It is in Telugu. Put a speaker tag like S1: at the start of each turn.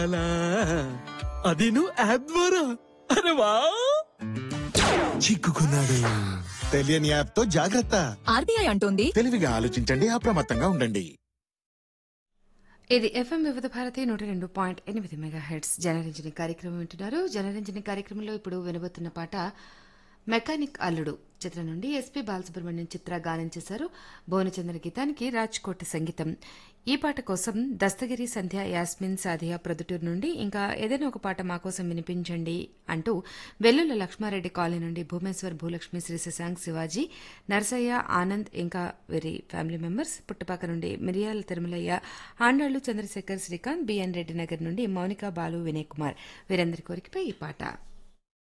S1: అలా అది నువ్వు యాప్ ద్వారా అరే వా
S2: చిక్కుకున్నాడు తెలియని యాప్ తో జాగ్రత్త
S3: ఆర్బీఐ అంటోంది
S2: తెలివిగా ఆలోచించండి అప్రమత్తంగా ఉండండి
S4: ఇది ఎఫ్ఎం వివిధ భారతి నూట రెండు పాయింట్ ఎనిమిది మెగా హెడ్స్ జనరంజని కార్యక్రమం వింటున్నారు జనరంజని కార్యక్రమంలో ఇప్పుడు వినబోతున్న పాట మెకానిక్ అల్లుడు చిత్రం నుండి ఎస్పీ బాలసుబ్రహ్మణ్యం చిత్ర గానం చేశారు భువనచంద్ర గీతానికి రాజ్కోట్ సంగీతం ఈ పాట కోసం దస్తగిరి సంధ్య యాస్మిన్ సాధియా ప్రొద్దుటూరు నుండి ఇంకా ఏదైనా ఒక పాట మా కోసం వినిపించండి అంటూ వెల్లుల లక్ష్మారెడ్డి కాలనీ నుండి భూమేశ్వర్ భూలక్ష్మి శ్రీ శశాంక్ శివాజీ నరసయ్య ఆనంద్ ఇంకా వీరి ఫ్యామిలీ మెంబర్స్ పుట్టపాక నుండి మిరియాల తిరుమలయ్య ఆండాళ్లు చంద్రశేఖర్ శ్రీకాంత్ బిఎన్ రెడ్డి నగర్ నుండి మౌనిక బాలు వినయ్ కుమార్ వీరందరి కోరికపై ఈ పాట